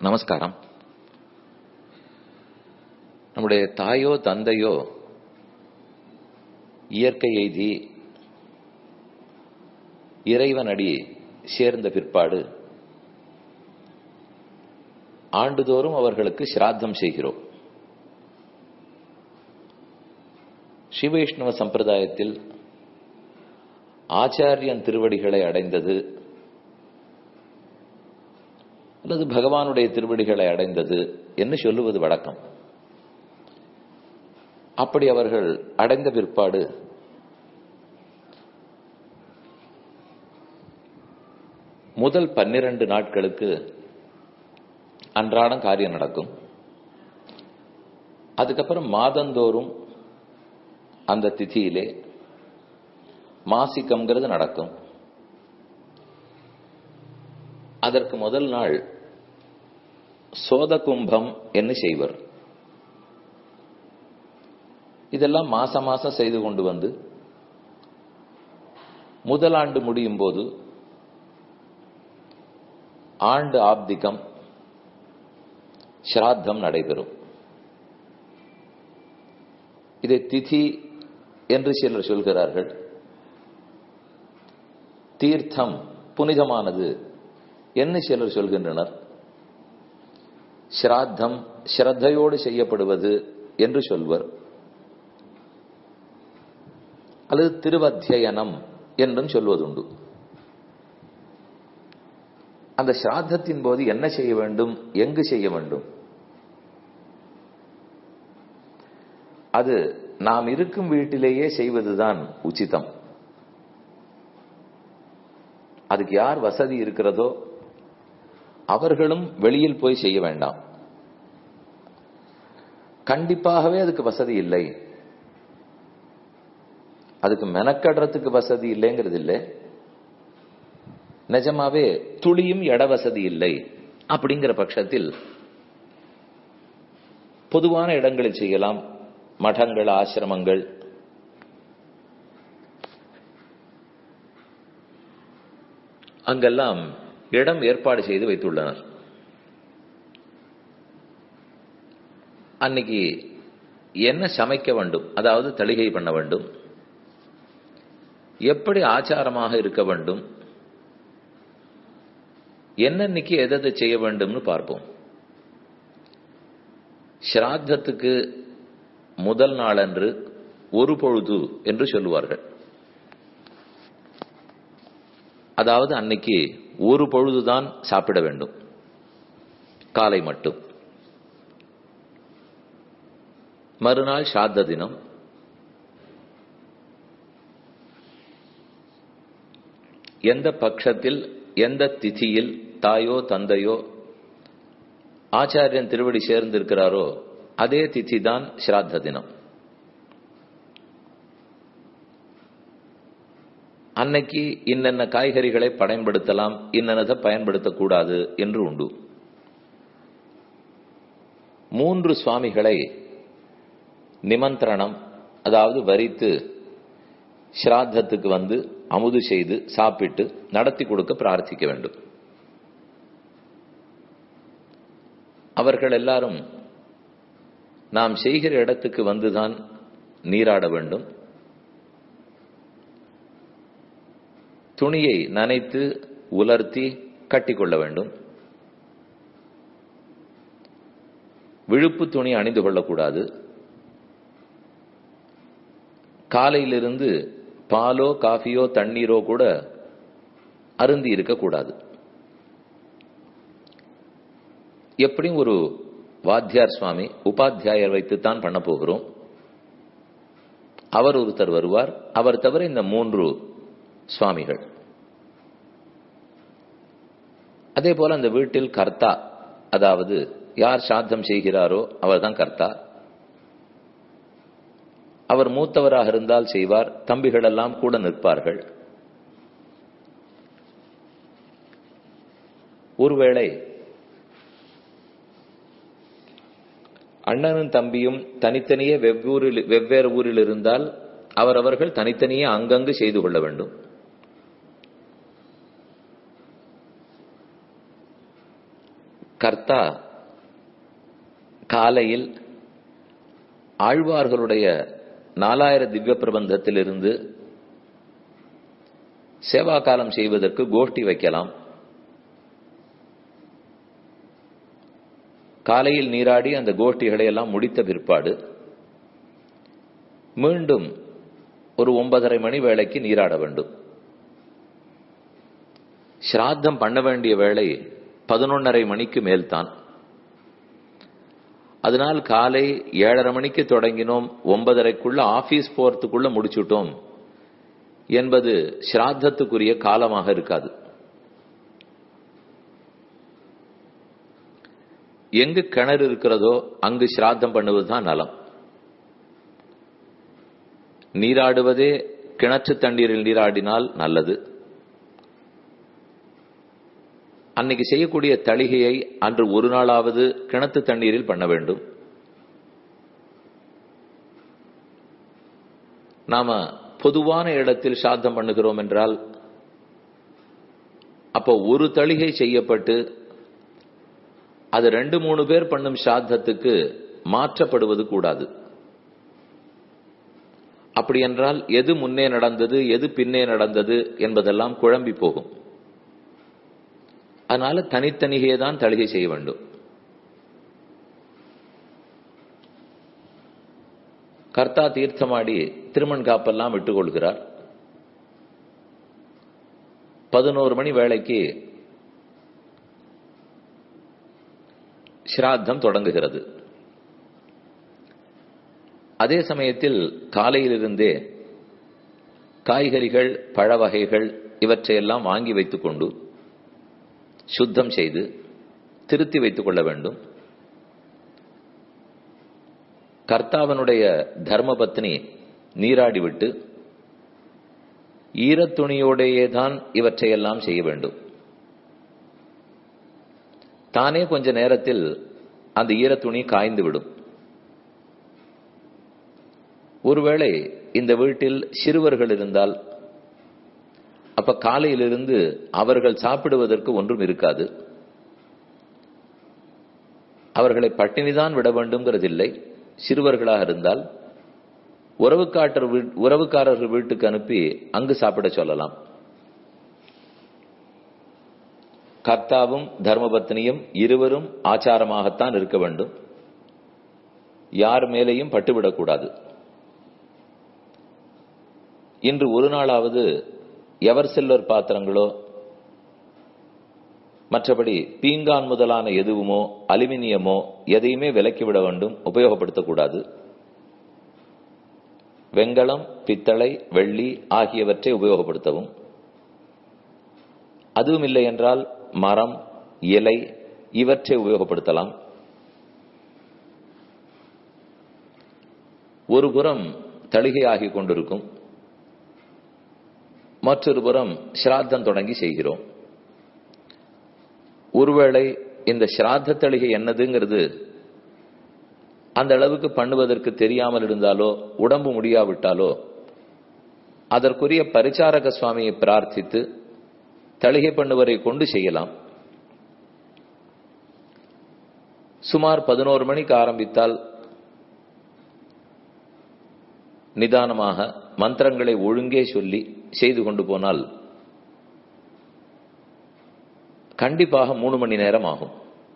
நமஸ்காரம் நம்முடைய தாயோ தந்தையோ இயற்கை எய்தி இறைவனடி சேர்ந்த பிற்பாடு ஆண்டுதோறும் அவர்களுக்கு சிராத்தம் செய்கிறோம் ஸ்ரீவைஷ்ணவ சம்பிரதாயத்தில் ஆச்சாரியன் திருவடிகளை அடைந்தது அல்லது பகவானுடைய திருவடிகளை அடைந்தது என்று சொல்லுவது வழக்கம் அப்படி அவர்கள் அடைந்த பிற்பாடு முதல் பன்னிரண்டு நாட்களுக்கு அன்றாடம் காரியம் நடக்கும் அதுக்கப்புறம் மாதந்தோறும் அந்த திதியிலே மாசிக்கம்ங்கிறது நடக்கும் அதற்கு முதல் நாள் சோத கும்பம் என்று செய்வர் இதெல்லாம் மாசம் மாசம் செய்து கொண்டு வந்து முதல் ஆண்டு முடியும் போது ஆண்டு ஆப்திகம் ஸ்ராத்தம் நடைபெறும் இதை திதி என்று சிலர் சொல்கிறார்கள் தீர்த்தம் புனிதமானது என்று சிலர் சொல்கின்றனர் ஸ்ராத்தம் ஸ்ரத்தையோடு செய்யப்படுவது என்று சொல்வர் அல்லது திருவத்தியனம் என்றும் சொல்வதுண்டு அந்த ஸ்ராத்தத்தின் போது என்ன செய்ய வேண்டும் எங்கு செய்ய வேண்டும் அது நாம் இருக்கும் வீட்டிலேயே செய்வதுதான் உச்சிதம் அதுக்கு யார் வசதி இருக்கிறதோ அவர்களும் வெளியில் போய் செய்ய வேண்டாம் கண்டிப்பாகவே அதுக்கு வசதி இல்லை அதுக்கு மெனக்கடுறதுக்கு வசதி இல்லைங்கிறது இல்லை நிஜமாவே துளியும் இட வசதி இல்லை அப்படிங்கிற பட்சத்தில் பொதுவான இடங்களில் செய்யலாம் மடங்கள் ஆசிரமங்கள் அங்கெல்லாம் இடம் ஏற்பாடு செய்து வைத்துள்ளனர் அன்னைக்கு என்ன சமைக்க வேண்டும் அதாவது தளிகை பண்ண வேண்டும் எப்படி ஆச்சாரமாக இருக்க வேண்டும் என்னன்னைக்கு எதை செய்ய வேண்டும்னு பார்ப்போம் ஸ்ராத்தத்துக்கு முதல் நாளன்று ஒரு பொழுது என்று சொல்லுவார்கள் அதாவது அன்னைக்கு ஒரு பொழுதுதான் சாப்பிட வேண்டும் காலை மட்டும் மறுநாள் சாத்த தினம் எந்த பட்சத்தில் எந்த திதியில் தாயோ தந்தையோ ஆச்சாரியன் திருவடி சேர்ந்திருக்கிறாரோ அதே திதி தான் ஸ்ராத்த தினம் அன்னைக்கு இன்னென்ன காய்கறிகளை பயன்படுத்தலாம் இன்னென்னதை பயன்படுத்தக்கூடாது என்று உண்டு மூன்று சுவாமிகளை நிமந்திரணம் அதாவது வரித்து ஸ்ராத்தத்துக்கு வந்து அமுது செய்து சாப்பிட்டு நடத்தி கொடுக்க பிரார்த்திக்க வேண்டும் அவர்கள் எல்லாரும் நாம் செய்கிற இடத்துக்கு வந்துதான் நீராட வேண்டும் துணியை நனைத்து உலர்த்தி கட்டிக்கொள்ள வேண்டும் விழுப்பு துணி அணிந்து கொள்ளக்கூடாது காலையிலிருந்து பாலோ காஃபியோ தண்ணீரோ கூட அருந்தி இருக்கக்கூடாது எப்படியும் ஒரு வாத்தியார் சுவாமி உபாத்தியாயர் வைத்துத்தான் பண்ண போகிறோம் அவர் ஒருத்தர் வருவார் அவர் தவிர இந்த மூன்று சுவாமிகள் அதே போல அந்த வீட்டில் கர்த்தா அதாவது யார் சாத்தம் செய்கிறாரோ அவர்தான் கர்த்தா அவர் மூத்தவராக இருந்தால் செய்வார் தம்பிகள் எல்லாம் கூட நிற்பார்கள் ஒருவேளை அண்ணனும் தம்பியும் தனித்தனியே வெவ்வூரில் வெவ்வேறு ஊரில் இருந்தால் அவரவர்கள் தனித்தனியே அங்கங்கு செய்து கொள்ள வேண்டும் கர்த்தா காலையில் ஆழ்வார்களுடைய நாலாயிர திவ்ய பிரபந்தத்திலிருந்து சேவா காலம் செய்வதற்கு கோஷ்டி வைக்கலாம் காலையில் நீராடி அந்த கோஷ்டிகளை எல்லாம் முடித்த பிற்பாடு மீண்டும் ஒரு ஒன்பதரை மணி வேளைக்கு நீராட வேண்டும் ஸ்ராத்தம் பண்ண வேண்டிய வேளை பதினொன்னரை மணிக்கு மேல்தான் அதனால் காலை ஏழரை மணிக்கு தொடங்கினோம் ஒன்பதரைக்குள்ள ஆபீஸ் போறதுக்குள்ள முடிச்சுட்டோம் என்பது ஸ்ராத்தத்துக்குரிய காலமாக இருக்காது எங்கு கிணறு இருக்கிறதோ அங்கு ஸ்ராத்தம் பண்ணுவதுதான் நலம் நீராடுவதே கிணற்று தண்ணீரில் நீராடினால் நல்லது அன்னைக்கு செய்யக்கூடிய தளிகையை அன்று ஒரு நாளாவது கிணத்து தண்ணீரில் பண்ண வேண்டும் நாம பொதுவான இடத்தில் சாத்தம் பண்ணுகிறோம் என்றால் அப்போ ஒரு தளிகை செய்யப்பட்டு அது ரெண்டு மூணு பேர் பண்ணும் சாத்தத்துக்கு மாற்றப்படுவது கூடாது அப்படி என்றால் எது முன்னே நடந்தது எது பின்னே நடந்தது என்பதெல்லாம் குழம்பி போகும் அதனால தனித்தனியே தான் தளிகை செய்ய வேண்டும் கர்த்தா தீர்த்தமாடி திருமண் காப்பெல்லாம் விட்டுக் கொள்கிறார் பதினோரு மணி வேளைக்கு ஸ்ராத்தம் தொடங்குகிறது அதே சமயத்தில் காலையிலிருந்தே காய்கறிகள் பழ வகைகள் இவற்றையெல்லாம் வாங்கி வைத்துக் கொண்டு சுத்தம் செய்து திருத்தி வைத்துக் கொள்ள வேண்டும் கர்த்தாவனுடைய தர்மபத்னி நீராடிவிட்டு ஈரத்துணியோடையே தான் இவற்றையெல்லாம் செய்ய வேண்டும் தானே கொஞ்ச நேரத்தில் அந்த ஈரத்துணி காய்ந்து விடும் ஒருவேளை இந்த வீட்டில் சிறுவர்கள் இருந்தால் அப்ப காலையிலிருந்து அவர்கள் சாப்பிடுவதற்கு ஒன்றும் இருக்காது அவர்களை பட்டினிதான் விட வேண்டும்ங்கிறதில்லை சிறுவர்களாக இருந்தால் உறவுக்காட்டர் உறவுக்காரர்கள் வீட்டுக்கு அனுப்பி அங்கு சாப்பிட சொல்லலாம் கர்த்தாவும் தர்மபத்னியும் இருவரும் ஆச்சாரமாகத்தான் இருக்க வேண்டும் யார் மேலேயும் பட்டுவிடக்கூடாது இன்று ஒரு நாளாவது எவர் சில்லர் பாத்திரங்களோ மற்றபடி பீங்கான் முதலான எதுவுமோ அலுமினியமோ எதையுமே விலக்கிவிட வேண்டும் உபயோகப்படுத்தக்கூடாது வெங்கலம் பித்தளை வெள்ளி ஆகியவற்றை உபயோகப்படுத்தவும் அதுவும் இல்லை என்றால் மரம் இலை இவற்றை உபயோகப்படுத்தலாம் ஒரு புறம் தளிகையாகி கொண்டிருக்கும் மற்றொரு புறம் ஸ்ராத்தம் தொடங்கி செய்கிறோம் ஒருவேளை இந்த ஸ்ராத்த தளிகை என்னதுங்கிறது அந்த அளவுக்கு பண்ணுவதற்கு தெரியாமல் இருந்தாலோ உடம்பு முடியாவிட்டாலோ அதற்குரிய பரிச்சாரக சுவாமியை பிரார்த்தித்து தளிகை பண்ணுவரை கொண்டு செய்யலாம் சுமார் பதினோரு மணிக்கு ஆரம்பித்தால் நிதானமாக மந்திரங்களை ஒழுங்கே சொல்லி செய்து கொண்டு போனால் கண்டிப்பாக மூணு மணி நேரம் ஆகும்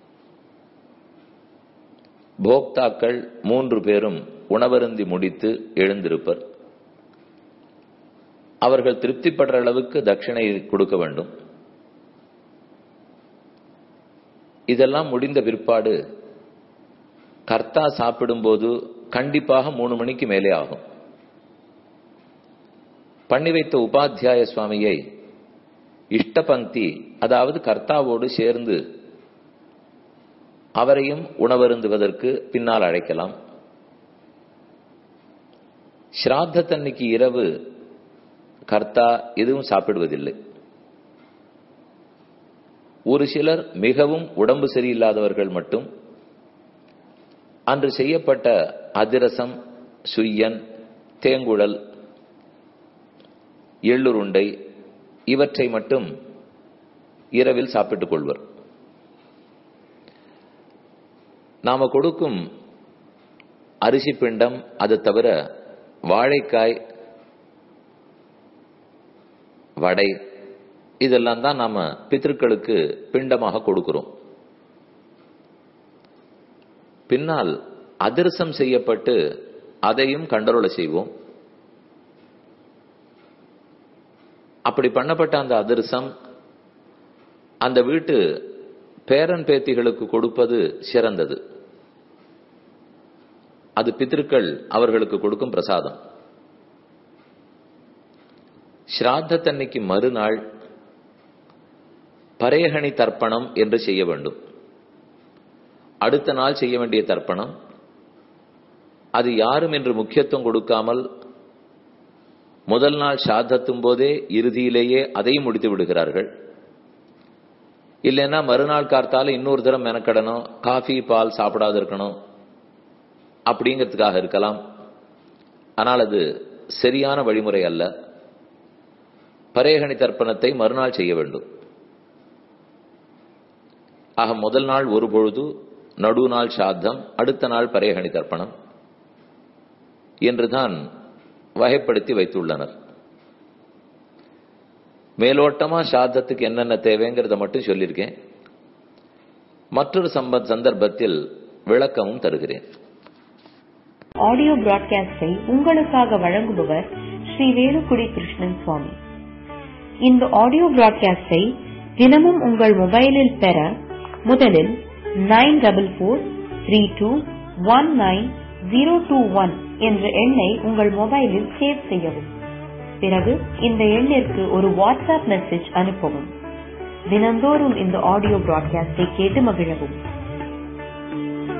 போக்தாக்கள் மூன்று பேரும் உணவருந்தி முடித்து எழுந்திருப்பர் அவர்கள் திருப்திப்படுற அளவுக்கு தட்சிணை கொடுக்க வேண்டும் இதெல்லாம் முடிந்த பிற்பாடு கர்த்தா சாப்பிடும்போது கண்டிப்பாக மூணு மணிக்கு மேலே ஆகும் பண்ணி வைத்த உபாத்தியாய சுவாமியை இஷ்ட பங்கி அதாவது கர்த்தாவோடு சேர்ந்து அவரையும் உணவருந்துவதற்கு பின்னால் அழைக்கலாம் ஸ்ராத்தத்தன்னைக்கு இரவு கர்த்தா எதுவும் சாப்பிடுவதில்லை ஒரு சிலர் மிகவும் உடம்பு சரியில்லாதவர்கள் மட்டும் அன்று செய்யப்பட்ட அதிரசம் சுய்யன் தேங்குழல் எள்ளுருண்டை இவற்றை மட்டும் இரவில் சாப்பிட்டுக் கொள்வர் நாம கொடுக்கும் அரிசி பிண்டம் அது தவிர வாழைக்காய் வடை இதெல்லாம் தான் நாம பித்திருக்களுக்கு பிண்டமாக கொடுக்கிறோம் பின்னால் அதிரசம் செய்யப்பட்டு அதையும் கண்டரோல செய்வோம் அப்படி பண்ணப்பட்ட அந்த அதிரசம் அந்த வீட்டு பேரன் பேத்திகளுக்கு கொடுப்பது சிறந்தது அது பித்திருக்கள் அவர்களுக்கு கொடுக்கும் பிரசாதம் ஸ்ராத்தத்தன்னைக்கு மறுநாள் பரையகணி தர்ப்பணம் என்று செய்ய வேண்டும் அடுத்த நாள் செய்ய வேண்டிய தர்ப்பணம் அது யாரும் என்று முக்கியத்துவம் கொடுக்காமல் முதல் நாள் சாத்தத்தும் போதே இறுதியிலேயே அதையும் முடித்து விடுகிறார்கள் இல்லைன்னா மறுநாள் கார்த்தால இன்னொரு தரம் மெனக்கடணும் காஃபி பால் சாப்பிடாது இருக்கணும் அப்படிங்கிறதுக்காக இருக்கலாம் ஆனால் அது சரியான வழிமுறை அல்ல பரேகணி தர்ப்பணத்தை மறுநாள் செய்ய வேண்டும் ஆக முதல் நாள் ஒரு பொழுது நடு நாள் சாத்தம் அடுத்த நாள் பரேகணி தர்ப்பணம் என்றுதான் வகைப்படுத்தி வைத்துள்ளனர் மேலோட்டமா சாத்தத்துக்கு என்னென்ன தேவைங்கிறத மட்டும் சொல்லியிருக்கேன் மற்றொரு சம்ப சந்தர்ப்பத்தில் விளக்கமும் தருகிறேன் ஆடியோ பிராட்காஸ்டை உங்களுக்காக வழங்குபவர் ஸ்ரீ வேலுக்குடி கிருஷ்ணன் சுவாமி இந்த ஆடியோ பிராட்காஸ்டை தினமும் உங்கள் மொபைலில் பெற முதலில் nine double four three two one nine zero two one என்ற எண்ணை உங்கள் மொபைலில் சேவ் செய்யவும் பிறகு இந்த எண்ணிற்கு ஒரு வாட்ஸ்அப் மெசேஜ் அனுப்பவும் தினந்தோறும் இந்த ஆடியோ பிராட்காஸ்டை கேட்டு மகிழவும்